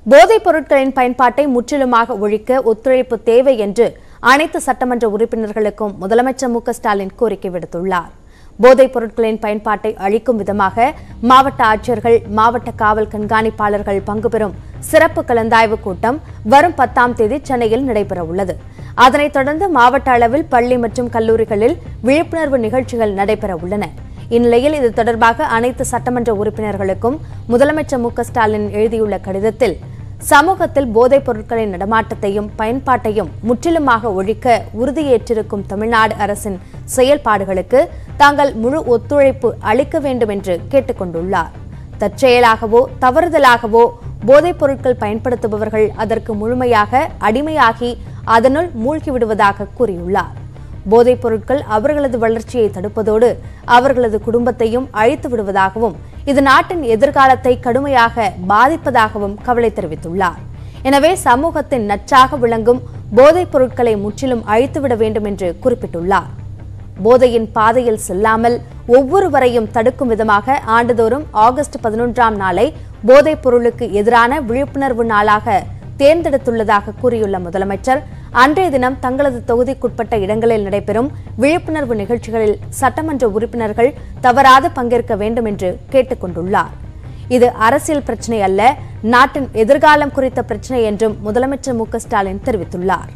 போதைப் பொருட்களின் பயன்பாட்டை முற்றிலுமாக ஒழிக்க ஒத்துழைப்பு தேவை என்று அனைத்து சட்டமன்ற உறுப்பினர்களுக்கும் முதலமைச்சர் மு க ஸ்டாலின் கோரிக்கை விடுத்துள்ளார் போதைப் பொருட்களின் பயன்பாட்டை அழிக்கும் விதமாக மாவட்ட ஆட்சியர்கள் மாவட்ட காவல் கண்காணிப்பாளர்கள் பங்கு பெறும் சிறப்பு கலந்தாய்வு கூட்டம் வரும் பத்தாம் தேதி சென்னையில் நடைபெறவுள்ளது அதனைத் தொடர்ந்து மாவட்ட அளவில் பள்ளி மற்றும் கல்லூரிகளில் விழிப்புணர்வு நிகழ்ச்சிகள் நடைபெற உள்ளன இந்நிலையில் இது தொடர்பாக அனைத்து சட்டமன்ற உறுப்பினர்களுக்கும் முதலமைச்சர் மு க ஸ்டாலின் எழுதியுள்ள கடிதத்தில் சமூகத்தில் போதைப் பொருட்களின் நடமாட்டத்தையும் பயன்பாட்டையும் முற்றிலுமாக ஒழிக்க உறுதியேற்றிருக்கும் தமிழ்நாடு அரசின் செயல்பாடுகளுக்கு தாங்கள் முழு ஒத்துழைப்பு அளிக்க வேண்டும் என்று கேட்டுக் கொண்டுள்ளார் தற்செயலாகவோ தவறுதலாகவோ போதைப் பொருட்கள் பயன்படுத்துபவர்கள் அதற்கு முழுமையாக அடிமையாகி அதனுள் மூழ்கிவிடுவதாக கூறியுள்ளார் போதைப் பொருட்கள் அவர்களது வளர்ச்சியை தடுப்பதோடு அவர்களது குடும்பத்தையும் அழித்து விடுவதாகவும் இது நாட்டின் எதிர்காலத்தை கடுமையாக பாதிப்பதாகவும் கவலை தெரிவித்துள்ளார் எனவே சமூகத்தின் நச்சாக விளங்கும் போதைப் பொருட்களை முற்றிலும் அழித்துவிட வேண்டும் என்று குறிப்பிட்டுள்ளார் போதையின் பாதையில் செல்லாமல் ஒவ்வொருவரையும் தடுக்கும் விதமாக ஆண்டுதோறும் ஆகஸ்ட் பதினொன்றாம் நாளை போதைப் பொருளுக்கு எதிரான விழிப்புணர்வு நாளாக தேர்ந்தெடுத்துள்ளதாக கூறியுள்ள முதலமைச்சர் அன்றைய தினம் தங்களது தொகுதிக்குட்பட்ட இடங்களில் நடைபெறும் விழிப்புணர்வு நிகழ்ச்சிகளில் சட்டமன்ற உறுப்பினர்கள் தவறாது பங்கேற்க வேண்டும் என்று கேட்டுக் கொண்டுள்ளார் இது அரசியல் பிரச்சினை அல்ல நாட்டின் எதிர்காலம் குறித்த பிரச்சினை என்றும் முதலமைச்சர் மு க ஸ்டாலின் தெரிவித்துள்ளார்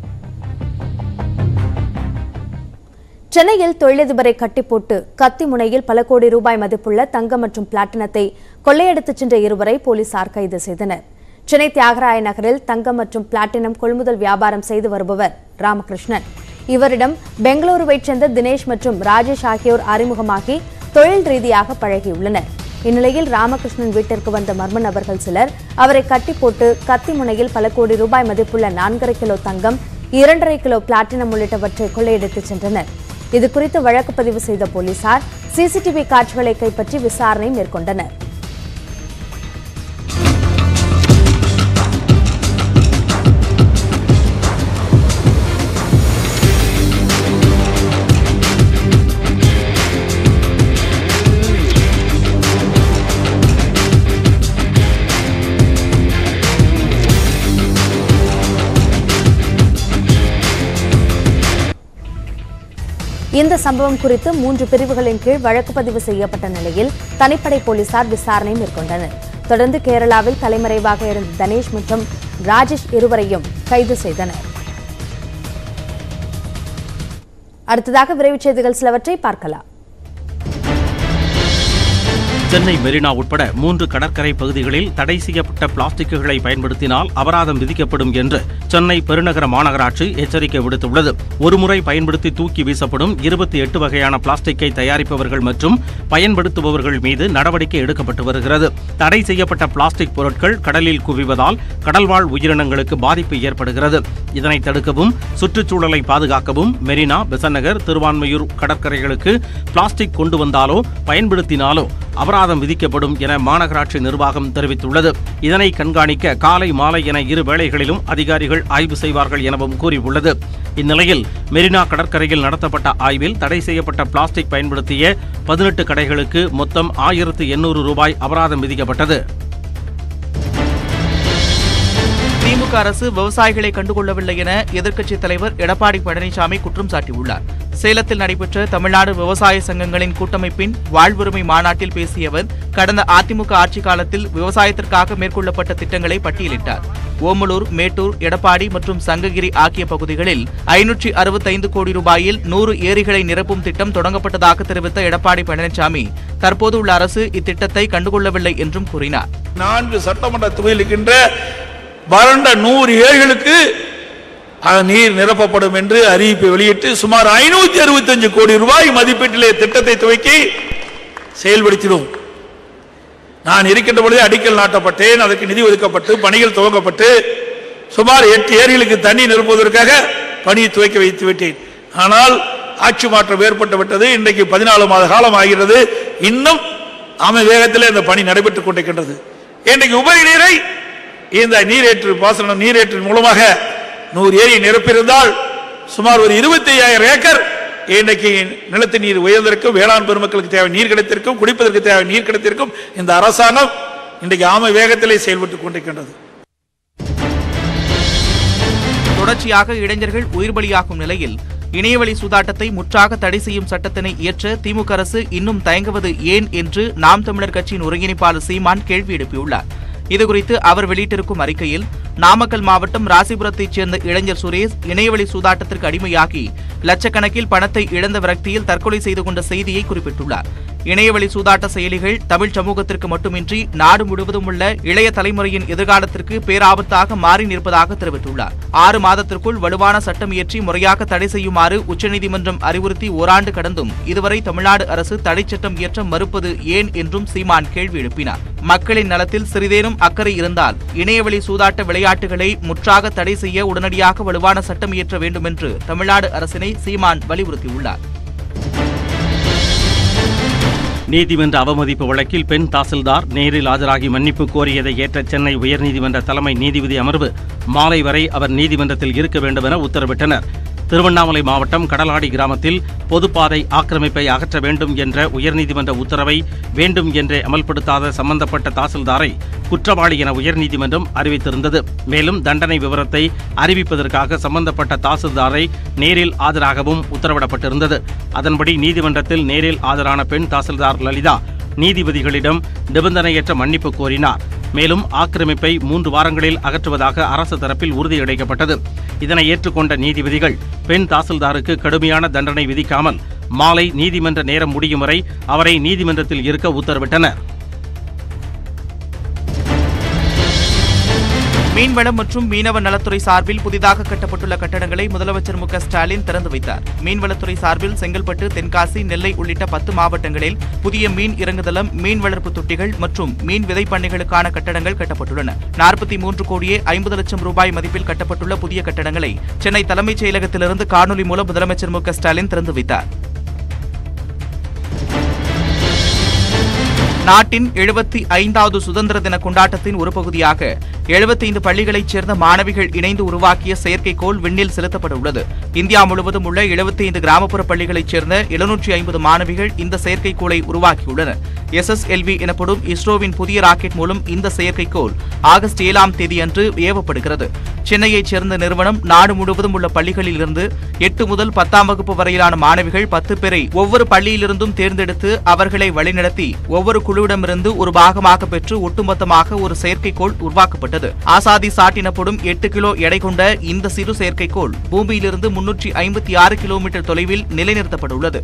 சென்னையில் தொழிலதிபரை கட்டி போட்டு கத்தி முனையில் பல கோடி ரூபாய் மதிப்புள்ள தங்கம் மற்றும் பிளாட்டினத்தை கொள்ளையடித்துச் சென்ற இருவரை போலீசார் கைது செய்தனர் சென்னை தியாகராய நகரில் தங்கம் மற்றும் பிளாட்டினம் கொள்முதல் வியாபாரம் செய்து வருபவர் ராமகிருஷ்ணன் இவரிடம் பெங்களூருவைச் சேர்ந்த தினேஷ் மற்றும் ராஜேஷ் ஆகியோர் அறிமுகமாகி தொழில் ரீதியாக பழகியுள்ளனர் இந்நிலையில் ராமகிருஷ்ணன் வீட்டிற்கு வந்த மர்ம நபர்கள் சிலர் அவரை கட்டி போட்டு கத்தி முனையில் பல கோடி ரூபாய் மதிப்புள்ள நான்கரை கிலோ தங்கம் இரண்டரை கிலோ பிளாட்டினம் உள்ளிட்டவற்றை கொள்ளையடித்துச் சென்றனர் இதுகுறித்து வழக்கு பதிவு செய்த போலீசார் சிசிடிவி காட்சிகளை கைப்பற்றி விசாரணை மேற்கொண்டனர் இந்த சம்பவம் குறித்து மூன்று பிரிவுகளின் கீழ் வழக்கு பதிவு செய்யப்பட்ட நிலையில் தனிப்படை போலீசார் விசாரணை மேற்கொண்டனர் தொடர்ந்து கேரளாவில் தலைமறைவாக இருந்த தனேஷ் மற்றும் ராஜேஷ் இருவரையும் கைது செய்தனர் அடுத்ததாக விரைவுச் செய்திகள் சிலவற்றை பார்க்கலாம் சென்னை மெரினா உட்பட மூன்று கடற்கரை பகுதிகளில் தடை செய்யப்பட்ட பிளாஸ்டிக்குகளை பயன்படுத்தினால் அபராதம் விதிக்கப்படும் என்று சென்னை பெருநகர மாநகராட்சி எச்சரிக்கை விடுத்துள்ளது ஒருமுறை பயன்படுத்தி தூக்கி வீசப்படும் இருபத்தி எட்டு வகையான பிளாஸ்டிக்கை தயாரிப்பவர்கள் மற்றும் பயன்படுத்துபவர்கள் மீது நடவடிக்கை எடுக்கப்பட்டு வருகிறது தடை செய்யப்பட்ட பிளாஸ்டிக் பொருட்கள் கடலில் குவிவதால் கடல்வாழ் உயிரினங்களுக்கு பாதிப்பு ஏற்படுகிறது இதனை தடுக்கவும் சுற்றுச்சூழலை பாதுகாக்கவும் மெரினா பெசநகர் திருவான்மையூர் கடற்கரைகளுக்கு பிளாஸ்டிக் கொண்டு வந்தாலோ பயன்படுத்தினாலோ அபராதம் விதிக்கப்படும் என மாநகராட்சி நிர்வாகம் தெரிவித்துள்ளது இதனை கண்காணிக்க காலை மாலை என இரு வேளைகளிலும் அதிகாரிகள் ஆய்வு செய்வார்கள் எனவும் கூறியுள்ளது இந்நிலையில் மெரினா கடற்கரையில் நடத்தப்பட்ட ஆய்வில் தடை செய்யப்பட்ட பிளாஸ்டிக் பயன்படுத்திய பதினெட்டு கடைகளுக்கு மொத்தம் ஆயிரத்து எண்ணூறு ரூபாய் அபராதம் விதிக்கப்பட்டது திமுக அரசு விவசாயிகளை கண்டுகொள்ளவில்லை என எதிர்க்கட்சித் தலைவர் எடப்பாடி பழனிசாமி குற்றம் சாட்டியுள்ளார் சேலத்தில் நடைபெற்ற தமிழ்நாடு விவசாய சங்கங்களின் கூட்டமைப்பின் வாழ்வுரிமை மாநாட்டில் பேசிய அவர் கடந்த அதிமுக ஆட்சி காலத்தில் விவசாயத்திற்காக மேற்கொள்ளப்பட்ட திட்டங்களை பட்டியலிட்டார் ஓமலூர் மேட்டூர் எடப்பாடி மற்றும் சங்ககிரி ஆகிய பகுதிகளில் ஐநூற்றி அறுபத்தைந்து கோடி ரூபாயில் நூறு ஏரிகளை நிரப்பும் திட்டம் தொடங்கப்பட்டதாக தெரிவித்த எடப்பாடி பழனிசாமி தற்போது உள்ள அரசு இத்திட்டத்தை கண்டுகொள்ளவில்லை என்றும் கூறினார் நான்கு சட்டமன்ற தொகுதியில் இருக்கின்ற வறண்ட நூறு ஏழுகளுக்கு அஹ், நீர் நிரப்பப்படும் என்று அறிவிப்பை வெளியிட்டு சுமார் ஐநூத்தி அறுபத்தஞ்சு கோடி ரூபாய் மதிப்பீட்டிலே திட்டத்தை துவக்கி செயல்படுத்தினோம் நான் இருக்கின்ற பொழுதே அடிக்கல் நாட்டப்பட்டேன் அதற்கு நிதி ஒதுக்கப்பட்டு பணிகள் துவங்கப்பட்டு சுமார் எட்டு ஏரிகளுக்கு தண்ணி நிரப்புவதற்காக பணியை துவக்கி வைத்து விட்டேன் ஆனால் ஆட்சி மாற்றம் ஏற்பட்டு விட்டது இன்றைக்கு பதினாலு மாத காலம் ஆகிறது இன்னும் ஆமை வேகத்தில் இந்த பணி நடைபெற்றுக் கொண்டிருக்கின்றது இன்றைக்கு உபரி நீரை இந்த நீரேற்று பாசனம் நீரேற்றின் மூலமாக நூறு ஏரி நிரப்பியிருந்தால் சுமார் ஒரு இருபத்தி ஐயாயிரம் ஏக்கர் இன்றைக்கு நிலத்து நீர் உயர்ந்திருக்கும் வேளாண் பெருமக்களுக்கு தேவை நீர் கிடைத்திருக்கும் குடிப்பதற்கு தேவை நீர் கிடைத்திருக்கும் இந்த அரசாங்கம் இன்றைக்கு ஆமை வேகத்திலே செயல்பட்டுக் கொண்டிருக்கின்றது தொடர்ச்சியாக இளைஞர்கள் உயிர் பலியாகும் நிலையில் இணையவழி சூதாட்டத்தை முற்றாக தடை செய்யும் சட்டத்தினை இயற்ற திமுக அரசு இன்னும் தயங்குவது ஏன் என்று நாம் தமிழர் கட்சியின் ஒருங்கிணைப்பாளர் சீமான் கேள்வி எழுப்பியுள்ளார் இதுகுறித்து அவர் வெளியிட்டிருக்கும் அறிக்கையில் நாமக்கல் மாவட்டம் ராசிபுரத்தைச் சேர்ந்த இளைஞர் சுரேஷ் இணையவழி சூதாட்டத்திற்கு அடிமையாகி லட்சக்கணக்கில் பணத்தை இழந்த விரக்தியில் தற்கொலை செய்து கொண்ட செய்தியை குறிப்பிட்டுள்ளார் இணையவழி சூதாட்ட செயலிகள் தமிழ் சமூகத்திற்கு மட்டுமின்றி நாடு முழுவதும் உள்ள இளைய தலைமுறையின் எதிர்காலத்திற்கு பேராபத்தாக மாறி நிற்பதாக தெரிவித்துள்ளார் ஆறு மாதத்திற்குள் வலுவான சட்டம் இயற்றி முறையாக தடை செய்யுமாறு உச்சநீதிமன்றம் அறிவுறுத்தி ஓராண்டு கடந்தும் இதுவரை தமிழ்நாடு அரசு தடை சட்டம் இயற்ற மறுப்பது ஏன் என்றும் சீமான் கேள்வி எழுப்பினார் மக்களின் நலத்தில் சிறிதேனும் அக்கறை இருந்தால் இணையவழி சூதாட்ட விளையாட்டுகளை முற்றாக தடை செய்ய உடனடியாக வலுவான சட்டம் இயற்ற வேண்டும் என்று தமிழ்நாடு அரசினை சீமான் வலியுறுத்தியுள்ளார் நீதிமன்ற அவமதிப்பு வழக்கில் பெண் தாசில்தார் நேரில் ஆஜராகி மன்னிப்பு கோரியதை ஏற்ற சென்னை உயர்நீதிமன்ற தலைமை நீதிபதி அமர்வு மாலை வரை அவர் நீதிமன்றத்தில் இருக்க வேண்டும் என உத்தரவிட்டனர் திருவண்ணாமலை மாவட்டம் கடலாடி கிராமத்தில் பொதுப்பாதை ஆக்கிரமிப்பை அகற்ற வேண்டும் என்ற உயர்நீதிமன்ற உத்தரவை வேண்டும் என்றே அமல்படுத்தாத சம்பந்தப்பட்ட தாசில்தாரை குற்றவாளி என உயர்நீதிமன்றம் அறிவித்திருந்தது மேலும் தண்டனை விவரத்தை அறிவிப்பதற்காக சம்பந்தப்பட்ட தாசில்தாரை நேரில் ஆஜராகவும் உத்தரவிடப்பட்டிருந்தது அதன்படி நீதிமன்றத்தில் நேரில் ஆஜரான பெண் தாசில்தார் லலிதா நீதிபதிகளிடம் நிபந்தனையற்ற மன்னிப்பு கோரினார் மேலும் ஆக்கிரமிப்பை மூன்று வாரங்களில் அகற்றுவதாக அரசு தரப்பில் உறுதியளிக்கப்பட்டது இதனை ஏற்றுக்கொண்ட நீதிபதிகள் பெண் தாசில்தாருக்கு கடுமையான தண்டனை விதிக்காமல் மாலை நீதிமன்ற நேரம் முடியும் வரை அவரை நீதிமன்றத்தில் இருக்க உத்தரவிட்டனர் மீன்வளம் மற்றும் மீனவ நலத்துறை சார்பில் புதிதாக கட்டப்பட்டுள்ள கட்டடங்களை முதலமைச்சர் மு க ஸ்டாலின் திறந்து வைத்தார் மீன்வளத்துறை சார்பில் செங்கல்பட்டு தென்காசி நெல்லை உள்ளிட்ட பத்து மாவட்டங்களில் புதிய மீன் இறங்குதளம் மீன் வளர்ப்பு தொட்டிகள் மற்றும் மீன் விதை பண்ணைகளுக்கான கட்டடங்கள் கட்டப்பட்டுள்ளன நாற்பத்தி மூன்று கோடியே ஐம்பது லட்சம் ரூபாய் மதிப்பில் கட்டப்பட்டுள்ள புதிய கட்டடங்களை சென்னை தலைமைச் செயலகத்திலிருந்து காணொலி மூலம் முதலமைச்சர் மு க ஸ்டாலின் திறந்து வைத்தார் நாட்டின் எழுபத்தி ஐந்தாவது சுதந்திர தின கொண்டாட்டத்தின் ஒரு பகுதியாக எழுபத்தைந்து பள்ளிகளைச் சேர்ந்த மாணவிகள் இணைந்து உருவாக்கிய செயற்கைக்கோள் விண்ணில் செலுத்தப்பட உள்ளது இந்தியா முழுவதும் உள்ள எழுபத்தைந்து கிராமப்புற பள்ளிகளைச் சேர்ந்த எழுநூற்றி ஐம்பது மாணவிகள் இந்த செயற்கைக்கோளை உருவாக்கியுள்ளனர் எஸ்எஸ்எல்வி எனப்படும் இஸ்ரோவின் புதிய ராக்கெட் மூலம் இந்த செயற்கைக்கோள் ஆகஸ்ட் ஏழாம் தேதி அன்று ஏவப்படுகிறது சென்னையைச் சேர்ந்த நிறுவனம் நாடு முழுவதும் உள்ள பள்ளிகளில் இருந்து எட்டு முதல் பத்தாம் வகுப்பு வரையிலான மாணவிகள் பத்து பேரை ஒவ்வொரு பள்ளியிலிருந்தும் தேர்ந்தெடுத்து அவர்களை வழிநடத்தி ஒவ்வொரு குழுவிடமிருந்து ஒரு பாகமாக பெற்று ஒட்டுமொத்தமாக ஒரு செயற்கைக்கோள் உருவாக்கப்பட்டது ஆசாதி சாட் எனப்படும் எட்டு கிலோ எடை கொண்ட இந்த சிறு செயற்கைக்கோள் பூமியிலிருந்து முன்னூற்றி ஐம்பத்தி ஆறு கிலோமீட்டர் தொலைவில் நிலைநிறுத்தப்பட்டுள்ளது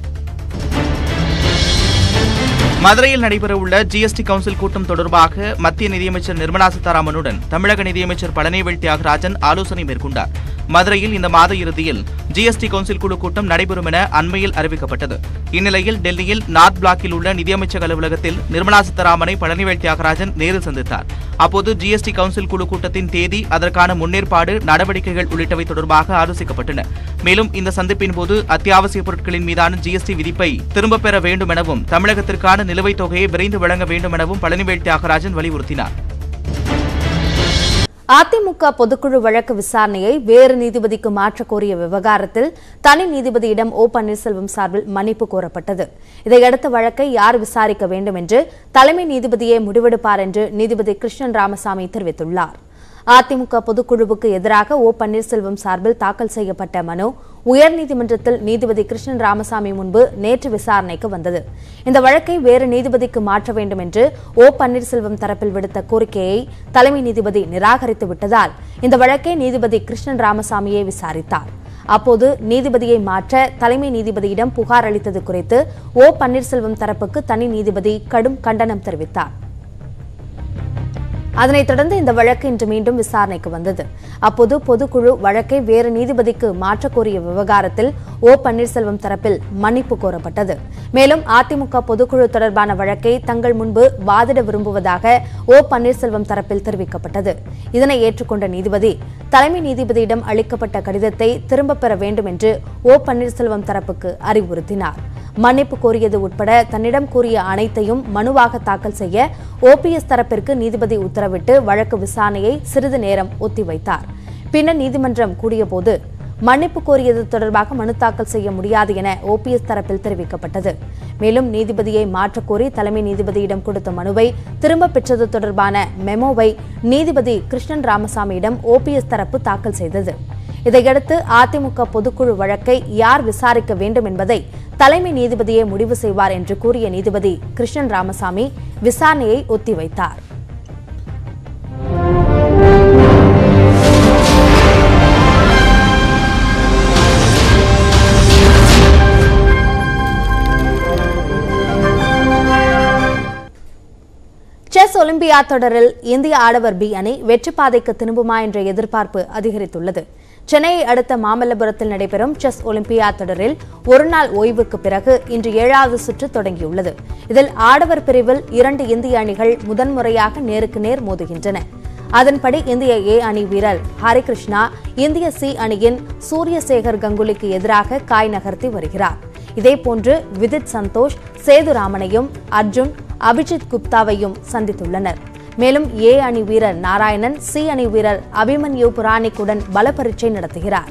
மதுரையில் நடைபெறவுள்ள ஜிஎஸ்டி கவுன்சில் கூட்டம் தொடர்பாக மத்திய நிதியமைச்சர் நிர்மலா சீதாராமனுடன் தமிழக நிதியமைச்சர் பழனிவேல் தியாகராஜன் ஆலோசனை மேற்கொண்டார் மதுரையில் இந்த மாத இறுதியில் ஜிஎஸ்டி கவுன்சில் குழு கூட்டம் நடைபெறும் என அண்மையில் அறிவிக்கப்பட்டது இந்நிலையில் டெல்லியில் நார்த் பிளாக்கில் உள்ள நிதியமைச்சக அலுவலகத்தில் நிர்மலா சீதாராமனை பழனிவேல் தியாகராஜன் நேரில் சந்தித்தார் அப்போது ஜிஎஸ்டி கவுன்சில் குழு கூட்டத்தின் தேதி அதற்கான முன்னேற்பாடு நடவடிக்கைகள் உள்ளிட்டவை தொடர்பாக ஆலோசிக்கப்பட்டன மேலும் இந்த சந்திப்பின் போது அத்தியாவசிய பொருட்களின் மீதான ஜிஎஸ்டி விதிப்பை திரும்பப் பெற வேண்டும் எனவும் தமிழகத்திற்கான நிலுவைத் தொகையை விரைந்து வழங்க வேண்டும் எனவும் பழனிவேல் தியாகராஜன் வலியுறுத்தினார் அதிமுக பொதுக்குழு வழக்கு விசாரணையை வேறு நீதிபதிக்கு மாற்றக் கோரிய விவகாரத்தில் தனி நீதிபதியிடம் ஓ பன்னீர்செல்வம் சார்பில் மன்னிப்பு கோரப்பட்டது இதையடுத்த வழக்கை யார் விசாரிக்க வேண்டும் என்று தலைமை நீதிபதியே முடிவெடுப்பார் என்று நீதிபதி கிருஷ்ணன் ராமசாமி தெரிவித்துள்ளார் அதிமுக பொதுக்குழுவுக்கு எதிராக ஓ பன்னீர்செல்வம் சார்பில் தாக்கல் செய்யப்பட்ட மனு உயர்நீதிமன்றத்தில் நீதிபதி கிருஷ்ணன் ராமசாமி முன்பு நேற்று விசாரணைக்கு வந்தது இந்த வழக்கை வேறு நீதிபதிக்கு மாற்ற வேண்டும் என்று ஓ பன்னீர்செல்வம் தரப்பில் விடுத்த கோரிக்கையை தலைமை நீதிபதி நிராகரித்து விட்டதால் இந்த வழக்கை நீதிபதி கிருஷ்ணன் ராமசாமியே விசாரித்தார் அப்போது நீதிபதியை மாற்ற தலைமை நீதிபதியிடம் புகார் அளித்தது குறித்து ஓ பன்னீர்செல்வம் தரப்புக்கு தனி நீதிபதி கடும் கண்டனம் தெரிவித்தார் அதனைத் தொடர்ந்து இந்த வழக்கு இன்று மீண்டும் விசாரணைக்கு வந்தது அப்போது பொதுக்குழு வழக்கை வேறு நீதிபதிக்கு மாற்றக் கோரிய விவகாரத்தில் ஓ பன்னீர்செல்வம் தரப்பில் மன்னிப்பு கோரப்பட்டது மேலும் அதிமுக பொதுக்குழு தொடர்பான வழக்கை தங்கள் முன்பு வாதிட விரும்புவதாக ஓ பன்னீர்செல்வம் தரப்பில் தெரிவிக்கப்பட்டது இதனை ஏற்றுக்கொண்ட நீதிபதி தலைமை நீதிபதியிடம் அளிக்கப்பட்ட கடிதத்தை திரும்பப் பெற வேண்டும் என்று ஓ பன்னீர்செல்வம் தரப்புக்கு அறிவுறுத்தினார் மன்னிப்பு கோரியது உட்பட தன்னிடம் கூறிய அனைத்தையும் மனுவாக தாக்கல் செய்ய ஓபிஎஸ் தரப்பிற்கு நீதிபதி உத்தரவிட்டு வழக்கு விசாரணையை சிறிது நேரம் ஒத்திவைத்தார் பின்னர் நீதிமன்றம் கூடியபோது மன்னிப்பு கோரியது தொடர்பாக மனு தாக்கல் செய்ய முடியாது என ஓபிஎஸ் தரப்பில் தெரிவிக்கப்பட்டது மேலும் நீதிபதியை மாற்றக் கோரி தலைமை நீதிபதியிடம் கொடுத்த மனுவை திரும்பப் பெற்றது தொடர்பான மெமோவை நீதிபதி கிருஷ்ணன் ராமசாமியிடம் ஓபிஎஸ் தரப்பு தாக்கல் செய்தது இதையடுத்து அதிமுக பொதுக்குழு வழக்கை யார் விசாரிக்க வேண்டும் என்பதை தலைமை நீதிபதியே முடிவு செய்வார் என்று கூறிய நீதிபதி கிருஷ்ணன் ராமசாமி விசாரணையை ஒத்திவைத்தார் செஸ் ஒலிம்பியாட் தொடரில் இந்திய ஆடவர் பி அணி வெற்றி பாதைக்கு திரும்புமா என்ற எதிர்பார்ப்பு அதிகரித்துள்ளது சென்னையை அடுத்த மாமல்லபுரத்தில் நடைபெறும் செஸ் ஒலிம்பியாட் தொடரில் ஒருநாள் ஓய்வுக்கு பிறகு இன்று ஏழாவது சுற்று தொடங்கியுள்ளது இதில் ஆடவர் பிரிவில் இரண்டு இந்திய அணிகள் முதன்முறையாக நேருக்கு நேர் மோதுகின்றன அதன்படி இந்திய ஏ அணி வீரர் ஹரிகிருஷ்ணா இந்திய சி அணியின் சூரியசேகர் கங்குலிக்கு எதிராக காய் நகர்த்தி வருகிறார் இதேபோன்று விதித் சந்தோஷ் சேதுராமனையும் அர்ஜுன் அபிஜித் குப்தாவையும் சந்தித்துள்ளனர் மேலும் ஏ அணி வீரர் நாராயணன் சி அணி வீரர் அபிமன்யு புராணிக்குடன் பல பரீட்சை நடத்துகிறார்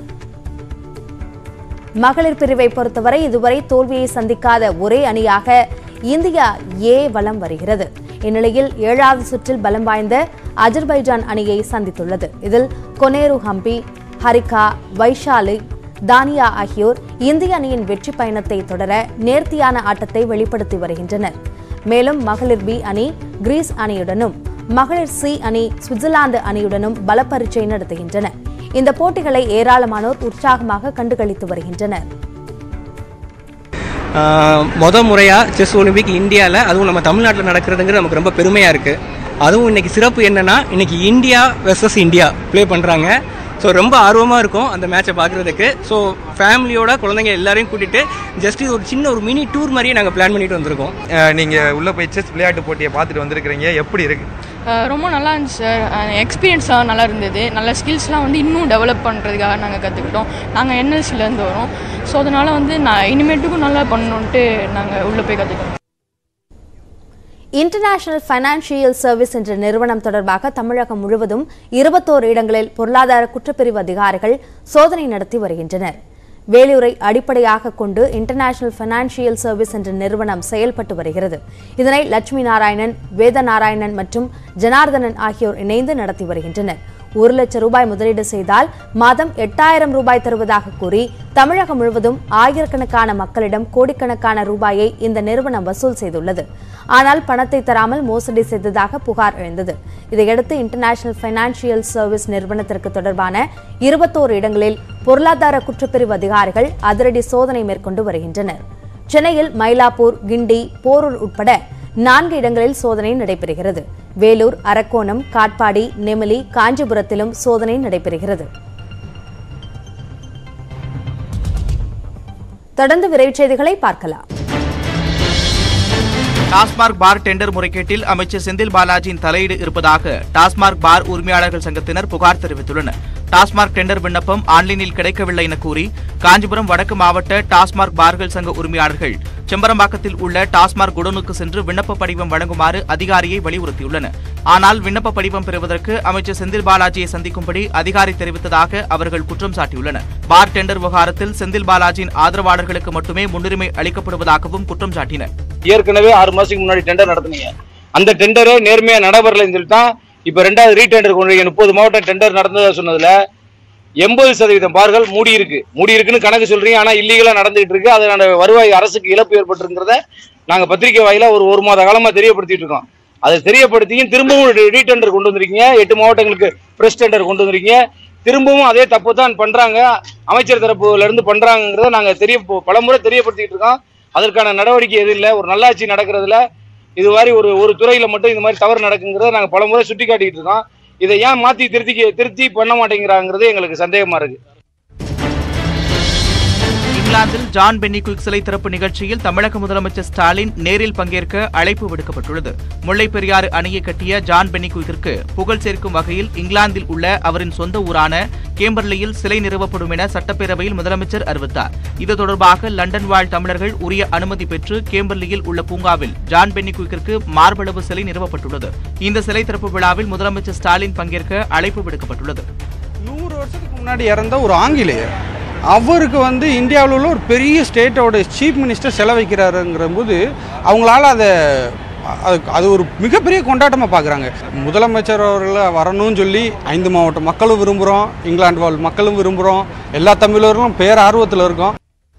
மகளிர் பிரிவை பொறுத்தவரை இதுவரை தோல்வியை சந்திக்காத ஒரே அணியாக இந்தியா ஏ வலம் வருகிறது இந்நிலையில் ஏழாவது சுற்றில் பலம் வாய்ந்த அஜர்பைஜான் அணியை சந்தித்துள்ளது இதில் கொனேரு ஹம்பி ஹரிகா வைஷாலி தானியா ஆகியோர் இந்திய அணியின் வெற்றி பயணத்தை தொடர நேர்த்தியான ஆட்டத்தை வெளிப்படுத்தி வருகின்றனர் மேலும் மகளிர் பி அணி கிரீஸ் அணியுடனும் மகளிர் சி அணி சுவிட்சர்லாந்து அணியுடனும் பல பரீட்சை நடத்துகின்றன இந்த போட்டிகளை ஏராளமானோர் உற்சாகமாக கண்டுகளித்து வருகின்றனர் ஆஹ் மொத முறையாக செஸ் ஒலிம்பிக் இந்தியாவில் அதுவும் நம்ம தமிழ்நாட்டில் நடக்கிறதுங்கிறது நமக்கு ரொம்ப பெருமையாக இருக்குது அதுவும் இன்னைக்கு சிறப்பு என்னன்னா இன்னைக்கு இந்தியா வெர்சஸ் இந்தியா ப்ளே பண்ணுறாங்க ஸோ ரொம்ப ஆர்வமாக இருக்கும் அந்த மேட்சை பார்க்குறதுக்கு ஸோ ஃபேமிலியோட குழந்தைங்க எல்லாரையும் கூட்டிகிட்டு ஜஸ்ட் இது ஒரு சின்ன ஒரு மினி டூர் மாதிரியே நாங்கள் பிளான் பண்ணிட்டு வந்திருக்கோம் அஹ் நீங்க உள்ள போய் செஸ் விளையாட்டு போட்டியை பார்த்துட்டு வந்திருக்கிறீங்க எப்படி இருக்கு அஹ் ரொம்ப நல்லா இருந்துச்சு சார் எக்ஸ்பீரியன்ஸ்லாம் நல்லா இருந்தது நல்ல ஸ்கில்ஸ்லாம் வந்து இன்னும் டெவலப் பண்ணுறதுக்காக நாங்கள் கற்றுக்கிட்டோம் நாங்கள் என்எல்சிலேருந்து வரோம் ஸோ அதனால் வந்து நான் இனிமேட்டுக்கும் நல்லா பண்ணணுன்ட்டு நாங்கள் உள்ளே போய் கற்றுக்கிட்டோம் இன்டர்நேஷனல் ஃபைனான்சியல் சர்வீஸ் என்ற நிறுவனம் தொடர்பாக தமிழகம் முழுவதும் இருபத்தோரு இடங்களில் பொருளாதார குற்றப்பிரிவு அதிகாரிகள் சோதனை நடத்தி வருகின்றனர் வேலூரை அடிப்படையாக கொண்டு இன்டர்நேஷனல் ஃபைனான்சியல் சர்வீஸ் என்ற நிறுவனம் செயல்பட்டு வருகிறது இதனை லட்சுமி நாராயணன் வேத நாராயணன் மற்றும் ஜனார்தனன் ஆகியோர் இணைந்து நடத்தி வருகின்றனர் ஒரு லட்சம் ரூபாய் முதலீடு செய்தால் மாதம் எட்டாயிரம் ரூபாய் தருவதாக கூறி தமிழகம் முழுவதும் ஆயிரக்கணக்கான மக்களிடம் கோடிக்கணக்கான ரூபாயை இந்த நிறுவனம் வசூல் செய்துள்ளது ஆனால் பணத்தை தராமல் மோசடி செய்ததாக புகார் எழுந்தது இதையடுத்து இன்டர்நேஷனல் ஃபைனான்சியல் சர்வீஸ் நிறுவனத்திற்கு தொடர்பான இருபத்தோரு இடங்களில் பொருளாதார குற்றப்பிரிவு அதிகாரிகள் அதிரடி சோதனை மேற்கொண்டு வருகின்றனர் சென்னையில் மயிலாப்பூர் கிண்டி போரூர் உட்பட நான்கு இடங்களில் சோதனை நடைபெறுகிறது வேலூர் அரக்கோணம் காட்பாடி நெமிலி காஞ்சிபுரத்திலும் சோதனை நடைபெறுகிறது தொடர்ந்து விரைவுச் செய்திகளை பார்க்கலாம் டாஸ்மாக் பார் டெண்டர் முறைகேட்டில் அமைச்சர் செந்தில் பாலாஜியின் தலையீடு இருப்பதாக டாஸ்மாக் பார் உரிமையாளர்கள் சங்கத்தினர் புகார் தெரிவித்துள்ளனர் டாஸ்மாக் டெண்டர் விண்ணப்பம் ஆன்லைனில் கிடைக்கவில்லை என கூறி காஞ்சிபுரம் வடக்கு மாவட்ட டாஸ்மாக் பார்கள் சங்க உரிமையாளர்கள் செம்பரம்பாக்கத்தில் உள்ள டாஸ்மாக் குடோனுக்கு சென்று விண்ணப்ப படிவம் வழங்குமாறு அதிகாரியை வலியுறுத்தியுள்ளனர் ஆனால் விண்ணப்ப படிவம் பெறுவதற்கு அமைச்சர் செந்தில் பாலாஜியை சந்திக்கும்படி அதிகாரி தெரிவித்ததாக அவர்கள் குற்றம் சாட்டியுள்ளனர் பார் டெண்டர் விவகாரத்தில் செந்தில் பாலாஜியின் ஆதரவாளர்களுக்கு மட்டுமே முன்னுரிமை அளிக்கப்படுவதாகவும் குற்றம் சாட்டினர் ஏற்கனவே ஆறு மாசத்துக்கு முன்னாடி டெண்டர் நடத்துனீங்க அந்த டெண்டரே நேர்மையா நடைபெறலைன்னு சொல்லிட்டு தான் இப்ப ரெண்டாவது ரீடெண்டர் கொண்டு வரீங்க. முப்பது மாவட்டம் டெண்டர் நடந்ததா சொன்னதுல எண்பது சதவீதம் பார்கள் மூடி இருக்கு மூடி இருக்குன்னு கணக்கு சொல்றீங்க ஆனா இல்லீகலா நடந்துகிட்டு இருக்கு அதனால வருவாய் அரசுக்கு இழப்பு ஏற்பட்டிருக்கிறத நாங்க பத்திரிகை வாயிலா ஒரு ஒரு மாத காலமா தெரியப்படுத்திட்டு இருக்கோம் அதை தெரியப்படுத்தியும் திரும்பவும் ரீடெண்டர் கொண்டு வந்திருக்கீங்க எட்டு மாவட்டங்களுக்கு பிரஸ் டெண்டர் கொண்டு வந்திருக்கீங்க திரும்பவும் அதே தப்பு தான் பண்றாங்க அமைச்சர் தரப்புல இருந்து பண்றாங்கிறத நாங்க தெரிய பலமுறை தெரியப்படுத்திட்டு இருக்கோம் அதற்கான நடவடிக்கை எதுவும் இல்லை ஒரு நல்லாட்சி நடக்கிறதுல இது மாதிரி ஒரு ஒரு துறையில மட்டும் இந்த மாதிரி தவறு நடக்குங்கிறத நாங்க பலமுறை சுட்டி காட்டிட்டு இருக்கோம் இதை ஏன் மாத்தி திருத்தி திருத்தி பண்ண மாட்டேங்கிறாங்கிறது எங்களுக்கு சந்தேகமா இருக்கு இங்கிலாந்தில் ஜான் பென்னி குயிக் சிலை திறப்பு நிகழ்ச்சியில் தமிழக முதலமைச்சர் ஸ்டாலின் நேரில் பங்கேற்க அழைப்பு விடுக்கப்பட்டுள்ளது முல்லைப் பெரியாறு அணையை கட்டிய ஜான் பென்னி குயிக்கிற்கு புகழ் சேர்க்கும் வகையில் இங்கிலாந்தில் உள்ள அவரின் சொந்த ஊரான கேம்பர்லியில் சிலை நிறுவப்படும் என சட்டப்பேரவையில் முதலமைச்சர் அறிவித்தார் இது தொடர்பாக லண்டன் வாழ் தமிழர்கள் உரிய அனுமதி பெற்று கேம்பர்லியில் உள்ள பூங்காவில் ஜான் பென்னி குயிக்கிற்கு மார்பளவு சிலை நிறுவப்பட்டுள்ளது இந்த சிலை திறப்பு விழாவில் முதலமைச்சர் ஸ்டாலின் பங்கேற்க அழைப்பு விடுக்கப்பட்டுள்ளது நூறு வருஷத்துக்கு முன்னாடி இறந்த ஒரு ஆங்கிலேயர் அவருக்கு வந்து இந்தியாவில் உள்ள ஒரு பெரிய ஸ்டேட்டோட சீஃப் மினிஸ்டர் செலவைக்கிறாருங்கிற போது அவங்களால அதை அது அது ஒரு மிகப்பெரிய கொண்டாட்டமாக பார்க்குறாங்க முதலமைச்சர் அவர்கள் வரணும்னு சொல்லி ஐந்து மாவட்ட மக்களும் விரும்புகிறோம் இங்கிலாந்து வாழ் மக்களும் விரும்புகிறோம் எல்லா தமிழர்களும் பேர் ஆர்வத்தில் இருக்கோம்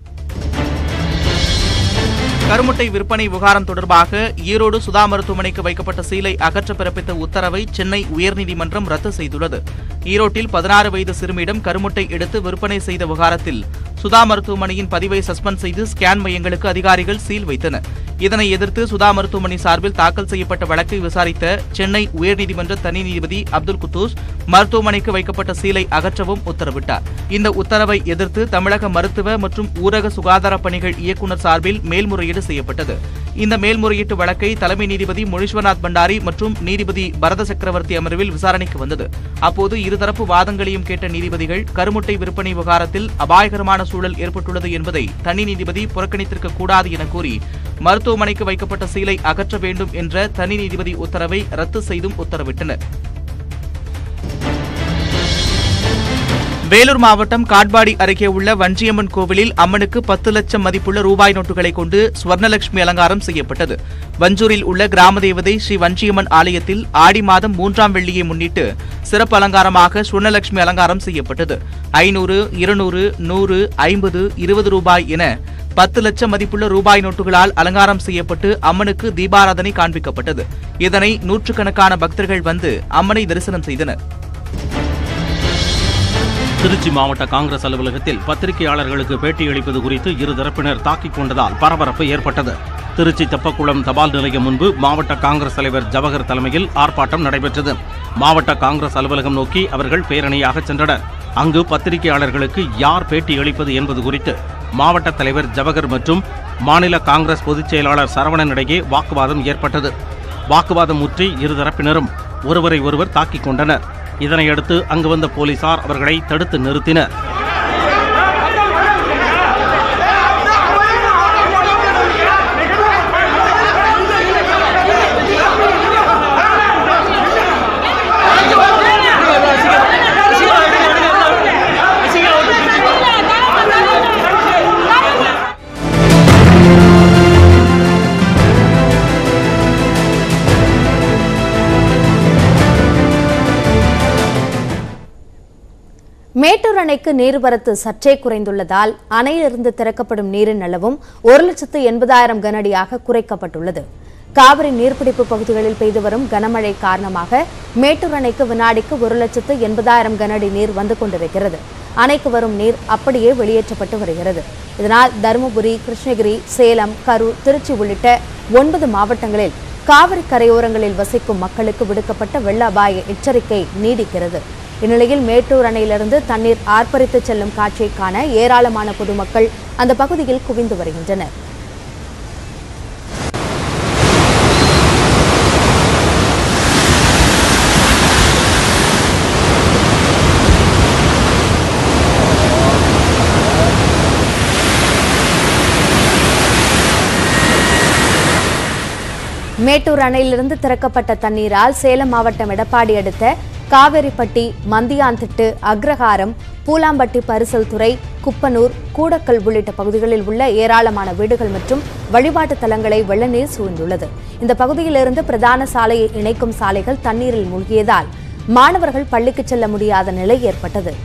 கருமுட்டை விற்பனை விவகாரம் தொடர்பாக ஈரோடு சுதா மருத்துவமனைக்கு வைக்கப்பட்ட சீலை அகற்ற பிறப்பித்த உத்தரவை சென்னை உயர்நீதிமன்றம் ரத்து செய்துள்ளது ஈரோட்டில் பதினாறு வயது சிறுமியிடம் கருமுட்டை எடுத்து விற்பனை செய்த விவகாரத்தில் சுதா மருத்துவமனையின் பதிவை சஸ்பெண்ட் செய்து ஸ்கேன் மையங்களுக்கு அதிகாரிகள் சீல் வைத்தனர் இதனை எதிர்த்து சுதா மருத்துவமனை சார்பில் தாக்கல் செய்யப்பட்ட வழக்கை விசாரித்த சென்னை உயர்நீதிமன்ற தனி நீதிபதி அப்துல் குத்தூஸ் மருத்துவமனைக்கு வைக்கப்பட்ட சீலை அகற்றவும் உத்தரவிட்டார் இந்த உத்தரவை எதிர்த்து தமிழக மருத்துவ மற்றும் ஊரக சுகாதார பணிகள் இயக்குநர் சார்பில் மேல்முறையீடு செய்யப்பட்டது இந்த மேல்முறையீட்டு வழக்கை தலைமை நீதிபதி முனீஸ்வரநாத் பண்டாரி மற்றும் நீதிபதி பரத சக்கரவர்த்தி அமர்வில் விசாரணைக்கு வந்தது அப்போது இருதரப்பு வாதங்களையும் கேட்ட நீதிபதிகள் கருமுட்டை விற்பனை விவகாரத்தில் அபாயகரமான சூழல் ஏற்பட்டுள்ளது என்பதை தனி நீதிபதி புறக்கணித்திருக்க கூடாது என கூறி மருத்துவமனைக்கு வைக்கப்பட்ட சீலை அகற்ற வேண்டும் என்ற தனி நீதிபதி உத்தரவை ரத்து செய்தும் உத்தரவிட்டனர் வேலூர் மாவட்டம் காட்பாடி அருகே உள்ள வஞ்சியம்மன் கோவிலில் அம்மனுக்கு பத்து லட்சம் மதிப்புள்ள ரூபாய் நோட்டுகளை கொண்டு ஸ்வர்ணலட்சுமி அலங்காரம் செய்யப்பட்டது வஞ்சூரில் உள்ள கிராம தேவதை ஸ்ரீ வஞ்சியம்மன் ஆலயத்தில் ஆடி மாதம் மூன்றாம் வெள்ளியை முன்னிட்டு சிறப்பு அலங்காரமாக ஸ்வர்ணலட்சுமி அலங்காரம் செய்யப்பட்டது ஐநூறு இருநூறு நூறு ஐம்பது இருபது ரூபாய் என பத்து லட்சம் மதிப்புள்ள ரூபாய் நோட்டுகளால் அலங்காரம் செய்யப்பட்டு அம்மனுக்கு தீபாராதனை காண்பிக்கப்பட்டது இதனை நூற்றுக்கணக்கான பக்தர்கள் வந்து அம்மனை தரிசனம் செய்தனர் திருச்சி மாவட்ட காங்கிரஸ் அலுவலகத்தில் பத்திரிகையாளர்களுக்கு பேட்டியளிப்பது குறித்து இரு தரப்பினர் தாக்கிக் கொண்டதால் பரபரப்பு ஏற்பட்டது திருச்சி தெப்பக்குளம் தபால் நிலையம் முன்பு மாவட்ட காங்கிரஸ் தலைவர் ஜவஹர் தலைமையில் ஆர்ப்பாட்டம் நடைபெற்றது மாவட்ட காங்கிரஸ் அலுவலகம் நோக்கி அவர்கள் பேரணியாக சென்றனர் அங்கு பத்திரிகையாளர்களுக்கு யார் பேட்டி அளிப்பது என்பது குறித்து மாவட்ட தலைவர் ஜவஹர் மற்றும் மாநில காங்கிரஸ் பொதுச் செயலாளர் சரவணன் இடையே வாக்குவாதம் ஏற்பட்டது வாக்குவாதம் முற்றி இருதரப்பினரும் ஒருவரை ஒருவர் தாக்கிக் கொண்டனர் இதனையடுத்து அங்கு வந்த போலீசார் அவர்களை தடுத்து நிறுத்தினர் மேட்டூர் அணைக்கு நீர்வரத்து சற்றே குறைந்துள்ளதால் அணையிலிருந்து திறக்கப்படும் நீரின் அளவும் ஒரு லட்சத்து எண்பதாயிரம் கனஅடியாக குறைக்கப்பட்டுள்ளது காவிரி நீர்பிடிப்பு பகுதிகளில் பெய்து வரும் கனமழை காரணமாக மேட்டூர் அணைக்கு வினாடிக்கு ஒரு லட்சத்து எண்பதாயிரம் கனஅடி நீர் வந்து கொண்டிருக்கிறது அணைக்கு வரும் நீர் அப்படியே வெளியேற்றப்பட்டு வருகிறது இதனால் தருமபுரி கிருஷ்ணகிரி சேலம் கரூர் திருச்சி உள்ளிட்ட ஒன்பது மாவட்டங்களில் காவிரி கரையோரங்களில் வசிக்கும் மக்களுக்கு விடுக்கப்பட்ட வெள்ள அபாய எச்சரிக்கை நீடிக்கிறது இந்நிலையில் மேட்டூர் அணையிலிருந்து தண்ணீர் ஆர்ப்பரித்து செல்லும் காட்சியை காண ஏராளமான பொதுமக்கள் அந்த பகுதியில் குவிந்து வருகின்றனர் மேட்டூர் அணையிலிருந்து திறக்கப்பட்ட தண்ணீரால் சேலம் மாவட்டம் எடப்பாடி அடுத்த காவேரிப்பட்டி மந்தியாந்திட்டு அக்ரஹாரம் பூலாம்பட்டி பரிசல் துறை குப்பனூர் கூடக்கல் உள்ளிட்ட பகுதிகளில் உள்ள ஏராளமான வீடுகள் மற்றும் வழிபாட்டு தலங்களை வெள்ளநீர் சூழ்ந்துள்ளது இந்த பகுதியிலிருந்து பிரதான சாலையை இணைக்கும் சாலைகள் தண்ணீரில் மூழ்கியதால் மாணவர்கள் பள்ளிக்கு செல்ல முடியாத நிலை ஏற்பட்டது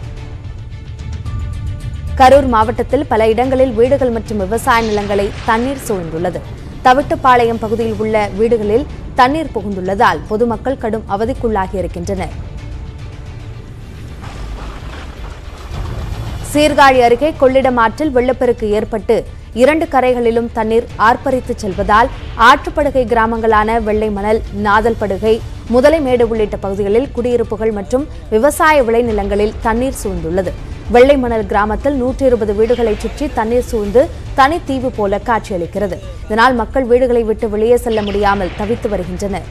கரூர் மாவட்டத்தில் பல இடங்களில் வீடுகள் மற்றும் விவசாய நிலங்களை தண்ணீர் சூழ்ந்துள்ளது தவிட்டுப்பாளையம் பகுதியில் உள்ள வீடுகளில் தண்ணீர் புகுந்துள்ளதால் பொதுமக்கள் கடும் அவதிக்குள்ளாகி இருக்கின்றனர் சீர்காழி அருகே கொள்ளிடம் ஆற்றில் வெள்ளப்பெருக்கு ஏற்பட்டு இரண்டு கரைகளிலும் தண்ணீர் ஆர்ப்பரித்து செல்வதால் ஆற்றுப்படுகை கிராமங்களான வெள்ளைமணல் நாதல்படுகை முதலைமேடு உள்ளிட்ட பகுதிகளில் குடியிருப்புகள் மற்றும் விவசாய விளைநிலங்களில் தண்ணீர் சூழ்ந்துள்ளது வெள்ளைமணல் கிராமத்தில் நூற்றி இருபது வீடுகளை சுற்றி தண்ணீர் சூழ்ந்து தனித்தீவு போல காட்சியளிக்கிறது இதனால் மக்கள் வீடுகளை விட்டு வெளியே செல்ல முடியாமல் தவித்து வருகின்றனர்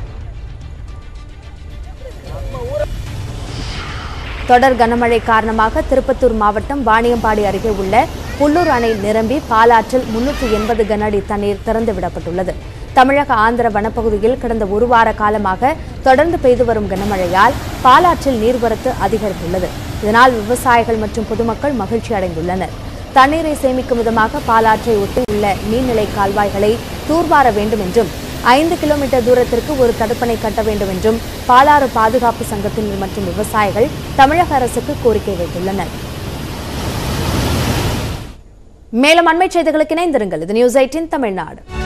தொடர் கனமழை காரணமாக திருப்பத்தூர் மாவட்டம் வாணியம்பாடி அருகே உள்ள புல்லூர் அணை நிரம்பி பாலாற்றில் முன்னூற்று எண்பது கன அடி தண்ணீர் திறந்துவிடப்பட்டுள்ளது தமிழக ஆந்திர வனப்பகுதியில் கடந்த ஒரு வார காலமாக தொடர்ந்து பெய்து வரும் கனமழையால் பாலாற்றில் நீர்வரத்து அதிகரித்துள்ளது இதனால் விவசாயிகள் மற்றும் பொதுமக்கள் மகிழ்ச்சி அடைந்துள்ளனர் தண்ணீரை சேமிக்கும் விதமாக பாலாற்றை ஒட்டி உள்ள நீர்நிலை கால்வாய்களை தூர்வார வேண்டும் என்றும் ஐந்து கிலோமீட்டர் தூரத்திற்கு ஒரு தடுப்பணை கட்ட வேண்டும் என்றும் பாலாறு பாதுகாப்பு சங்கத்தினர் மற்றும் விவசாயிகள் தமிழக அரசுக்கு கோரிக்கை வைத்துள்ளனர் மேலும் அண்மைச் செய்திகளுக்கு இணைந்திருங்கள் இது நியூஸ் எயிட்டின் தமிழ்நாடு